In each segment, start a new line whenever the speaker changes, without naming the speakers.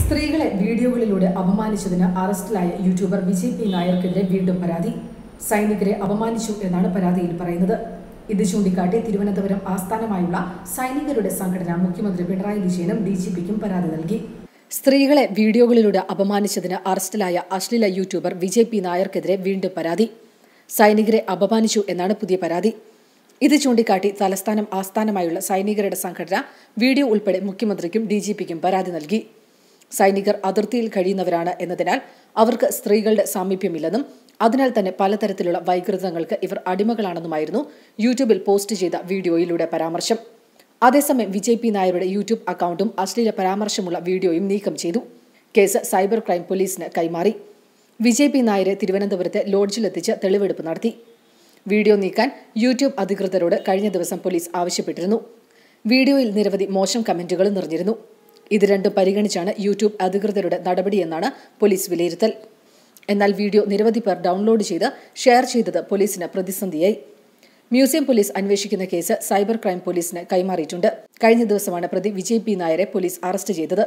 സ്ത്രീകളെ വീഡിയോകളിലൂടെ അപമാനിച്ചതിന് അറസ്റ്റിലായ YouTuber Vijay P നായർക്കെതിരെ വീണ്ടും പരാതി സൈനികരെ അപമാനിച്ചു എന്നാണ് പരാതിയിൽ പറയുന്നത് ഇത് ചൂണ്ടിക്കാട്ടി തിരുവനന്തപുരം ആസ്ഥാനമായുള്ള സൈനികരുടെ സംഘടന മുഖ്യമന്ത്രി പിണറായി വിജയനും ഡി ജി പിക്കും പരാതി നൽകി സ്ത്രീകളെ വീഡിയോകളിലൂടെ അപമാനിച്ചതിന് അറസ്റ്റിലായ അശ്ലീല യൂട്യൂബർ വിജയ് പി നായർക്കെതിരെ വീണ്ടും പരാതി സൈനികരെ അപമാനിച്ചു എന്നാണ് പുതിയ പരാതി ഇത് ചൂണ്ടിക്കാട്ടി തലസ്ഥാനം ആസ്ഥാനമായുള്ള സൈനികരുടെ സംഘടന വീഡിയോ ഉൾപ്പെടെ മുഖ്യമന്ത്രിക്കും ഡി ജി പിക്കും പരാതി നൽകി സൈനികർ അതിർത്തിയിൽ കഴിയുന്നവരാണ് എന്നതിനാൽ അവർക്ക് സ്ത്രീകളുടെ സാമീപ്യമില്ലെന്നും അതിനാൽ തന്നെ പലതരത്തിലുള്ള വൈകൃതങ്ങൾക്ക് ഇവർ അടിമകളാണെന്നുമായിരുന്നു യൂട്യൂബിൽ പോസ്റ്റ് ചെയ്ത വീഡിയോയിലൂടെ പരാമർശം അതേസമയം വിജയ് പി നായരുടെ യൂട്യൂബ് അക്കൗണ്ടും അശ്ലീല പരാമർശമുള്ള വീഡിയോയും നീക്കം ചെയ്തു കേസ് സൈബർ ക്രൈം പോലീസിന് കൈമാറി വിജയ് പി നായരെ തിരുവനന്തപുരത്തെ ലോഡ്ജിലെത്തിച്ച് തെളിവെടുപ്പ് നടത്തി വീഡിയോ നീക്കാൻ യൂട്യൂബ് അധികൃതരോട് കഴിഞ്ഞ ദിവസം പോലീസ് ആവശ്യപ്പെട്ടിരുന്നു വീഡിയോയിൽ നിരവധി മോശം കമന്റുകളും നിറഞ്ഞിരുന്നു ഇത് രണ്ടും പരിഗണിച്ചാണ് യൂട്യൂബ് അധികൃതരുടെ നടപടിയെന്നാണ് പോലീസ് വിലയിരുത്തൽ എന്നാൽ വീഡിയോ നിരവധി പേർ ഡൗൺലോഡ് ചെയ്ത് ഷെയർ ചെയ്തത് പോലീസിന് പ്രതിസന്ധിയായി മ്യൂസിയം പോലീസ് അന്വേഷിക്കുന്ന കേസ് സൈബർ ക്രൈം പോലീസിന് കൈമാറിയിട്ടുണ്ട് കഴിഞ്ഞ ദിവസമാണ് പ്രതി വിജയ് പി നായരെ പോലീസ് അറസ്റ്റ് ചെയ്തത്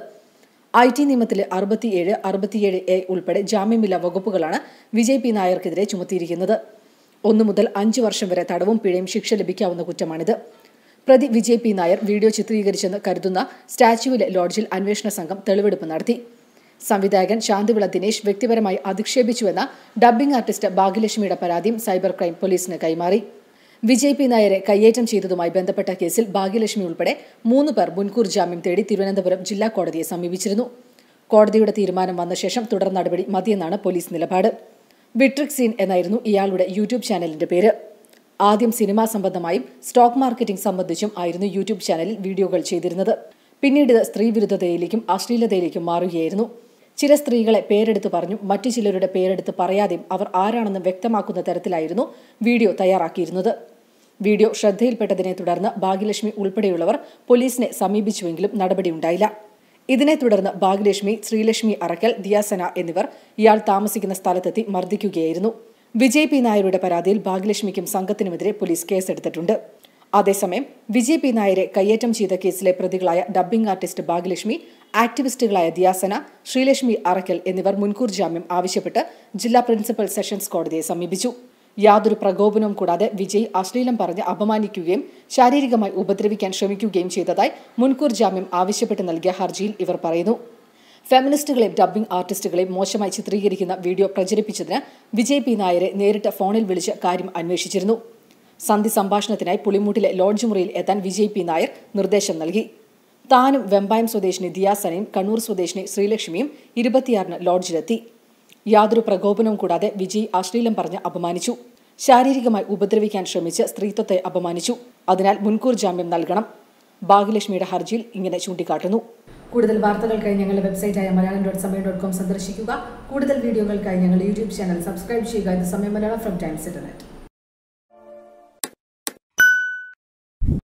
ഐ ടി നിയമത്തിലെ അറുപത്തിയേഴ് അറുപത്തിയേഴ് എ ഉൾപ്പെടെ ജാമ്യമില്ലാ വകുപ്പുകളാണ് വിജയ് പി നായർക്കെതിരെ ചുമത്തിയിരിക്കുന്നത് ഒന്നു മുതൽ അഞ്ചു വർഷം വരെ തടവും പിഴയും ശിക്ഷ ലഭിക്കാവുന്ന കുറ്റമാണിത് പ്രതി വിജയ് പി നായർ വീഡിയോ ചിത്രീകരിച്ചെന്ന് കരുതുന്ന സ്റ്റാച്യുവിലെ ലോഡ്ജിൽ അന്വേഷണ സംഘം തെളിവെടുപ്പ് നടത്തി സംവിധായകൻ ശാന്തിവിള ദിനേശ് വ്യക്തിപരമായി അധിക്ഷേപിച്ചുവെന്ന ഡബ്ബിംഗ് ആർട്ടിസ്റ്റ് ഭാഗ്യലക്ഷ്മിയുടെ പരാതിയും സൈബർ ക്രൈം പോലീസിന് കൈമാറി വിജയ് പി നായരെ കയ്യേറ്റം ചെയ്തതുമായി ബന്ധപ്പെട്ട കേസിൽ ഭാഗ്യലക്ഷ്മി ഉൾപ്പെടെ മൂന്ന് പേർ മുൻകൂർ ജാമ്യം തേടി തിരുവനന്തപുരം ജില്ലാ കോടതിയെ സമീപിച്ചിരുന്നു കോടതിയുടെ തീരുമാനം വന്ന ശേഷം തുടർ നടപടി മതിയെന്നാണ് പോലീസ് നിലപാട് വിട്രിക് സീൻ എന്നായിരുന്നു ഇയാളുടെ യൂട്യൂബ് ചാനലിന്റെ പേര് ആദ്യം സിനിമാ സംബന്ധമായും സ്റ്റോക്ക് മാർക്കറ്റിംഗ് സംബന്ധിച്ചും ആയിരുന്നു യൂട്യൂബ് ചാനലിൽ വീഡിയോകൾ ചെയ്തിരുന്നത് പിന്നീട് ഇത് സ്ത്രീവിരുദ്ധതയിലേക്കും അശ്ലീലതയിലേക്കും മാറുകയായിരുന്നു ചില സ്ത്രീകളെ പേരെടുത്ത് പറഞ്ഞും മറ്റു ചിലരുടെ പേരെടുത്ത് പറയാതെയും അവർ ആരാണെന്ന് വ്യക്തമാക്കുന്ന തരത്തിലായിരുന്നു വീഡിയോ തയ്യാറാക്കിയിരുന്നത് വീഡിയോ ശ്രദ്ധയിൽപ്പെട്ടതിനെ തുടർന്ന് ഭാഗ്യലക്ഷ്മി ഉൾപ്പെടെയുള്ളവർ പോലീസിനെ സമീപിച്ചുവെങ്കിലും നടപടിയുണ്ടായില്ല ഇതിനെ തുടർന്ന് ഭാഗ്യലക്ഷ്മി ശ്രീലക്ഷ്മി അറക്കൽ ദിയാസന എന്നിവർ ഇയാൾ താമസിക്കുന്ന സ്ഥലത്തെത്തി മർദ്ദിക്കുകയായിരുന്നു വിജയ് പി നായരുടെ പരാതിയിൽ ഭാഗ്യലക്ഷ്മിക്കും സംഘത്തിനുമെതിരെ പോലീസ് കേസെടുത്തിട്ടുണ്ട് അതേസമയം വിജയ് പി നായരെ കയ്യേറ്റം ചെയ്ത കേസിലെ പ്രതികളായ ഡബ്ബിംഗ് ആർട്ടിസ്റ്റ് ഭാഗ്യലക്ഷ്മി ആക്ടിവിസ്റ്റുകളായ ദിയാസന ശ്രീലക്ഷ്മി അറക്കൽ എന്നിവർ മുൻകൂർ ജാമ്യം ആവശ്യപ്പെട്ട് ജില്ലാ പ്രിൻസിപ്പൽ സെഷൻസ് കോടതിയെ സമീപിച്ചു യാതൊരു പ്രകോപനവും കൂടാതെ വിജയ് അശ്ലീലം പറഞ്ഞ് അപമാനിക്കുകയും ശാരീരികമായി ഉപദ്രവിക്കാൻ ശ്രമിക്കുകയും ചെയ്തതായി മുൻകൂർ ജാമ്യം ആവശ്യപ്പെട്ട് നൽകിയ ഹർജിയിൽ ഇവർ പറയുന്നു ഫെമിനിസ്റ്റുകളെയും ഡബ്ബിംഗ് ആർട്ടിസ്റ്റുകളെയും മോശമായി ചിത്രീകരിക്കുന്ന വീഡിയോ പ്രചരിപ്പിച്ചതിന് വിജയ് പി നായരെ നേരിട്ട് ഫോണിൽ വിളിച്ച് കാര്യം അന്വേഷിച്ചിരുന്നു സന്ധി സംഭാഷണത്തിനായി പുളിമൂട്ടിലെ ലോഡ്ജ് മുറിയിൽ എത്താൻ വിജയ് പി നായർ നിർദ്ദേശം നൽകി താനും വെമ്പായം സ്വദേശിനി ദിയാസനയും കണ്ണൂർ സ്വദേശിനി ശ്രീലക്ഷ്മിയും ഇരുപത്തിയാറിന് ലോഡ്ജിലെത്തി യാതൊരു പ്രകോപനവും കൂടാതെ വിജയ് അശ്ലീലം പറഞ്ഞ് അപമാനിച്ചു ശാരീരികമായി ഉപദ്രവിക്കാൻ ശ്രമിച്ച് സ്ത്രീത്വത്തെ അപമാനിച്ചു അതിനാൽ മുൻകൂർ ജാമ്യം നൽകണം ഭാഗ്യലക്ഷ്മിയുടെ ഹർജിയിൽ ഇങ്ങനെ ചൂണ്ടിക്കാട്ടുന്നു കൂടുതൽ വാർത്തകൾക്കായി ഞങ്ങളുടെ വെബ്സൈറ്റായ Malayalam dot Samayam dot com സന്ദർശിക്കുക കൂടുതൽ വീഡിയോകൾക്കായി ഞങ്ങളുടെ യൂട്യൂബ് ചാനൽ സബ്സ്ക്രൈബ് ചെയ്യുക ഇത് സമയം മലയാളം ഫ്രം ടൈംസ് ഇന്റർനെറ്റ്